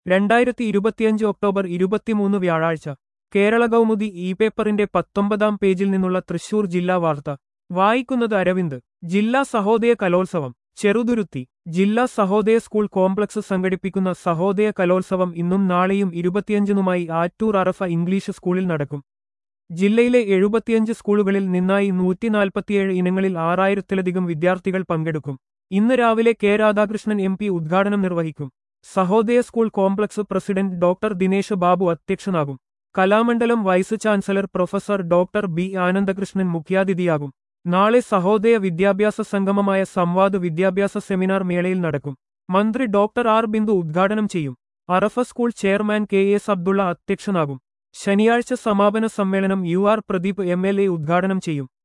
രണ്ടായിരത്തി ഇരുപത്തിയഞ്ച് ഒക്ടോബർ ഇരുപത്തിമൂന്ന് വ്യാഴാഴ്ച കേരള കൗമുദി ഇ പേപ്പറിന്റെ പത്തൊമ്പതാം പേജിൽ നിന്നുള്ള തൃശൂർ ജില്ലാ വാർത്ത വായിക്കുന്നത് അരവിന്ദ് ജില്ലാ സഹോദയ കലോത്സവം ചെറുതുരുത്തി ജില്ലാ സഹോദയ സ്കൂൾ കോംപ്ലക്സ് സംഘടിപ്പിക്കുന്ന സഹോദയ കലോത്സവം ഇന്നും നാളെയും ഇരുപത്തിയഞ്ചിനുമായി ആറ്റൂർ അറഫ ഇംഗ്ലീഷ് സ്കൂളിൽ നടക്കും ജില്ലയിലെ എഴുപത്തിയഞ്ച് സ്കൂളുകളിൽ നിന്നായി നൂറ്റിനാൽപ്പത്തിയേഴ് ഇനങ്ങളിൽ ആറായിരത്തിലധികം വിദ്യാർത്ഥികൾ പങ്കെടുക്കും ഇന്ന് രാവിലെ കെ രാധാകൃഷ്ണൻ എം പി ഉദ്ഘാടനം നിർവഹിക്കും Sahodaya school complex president doctor Dinesh Babu അധ്യക്ഷനാകും Kalamandalam vice chancellor professor doctor B Anandakrishnan മുഖ്യാതിഥിയാകും നാളെ സഹോദയ വിദ്യാഭ്യാസ സംഗമമായ സംവാദ് വിദ്യാഭ്യാസ സെമിനാർ മേളയിൽ നടക്കും മന്ത്രി ഡോക്ടർ ആർ ബിന്ദു ഉദ്ഘാടനം ചെയ്യും Arafa school chairman K S Abdulla അധ്യക്ഷനാകും ശനിയാഴ്ച സമാപന സമ്മേളനം U R Pradeep M L A ഉദ്ഘാടനം ചെയ്യും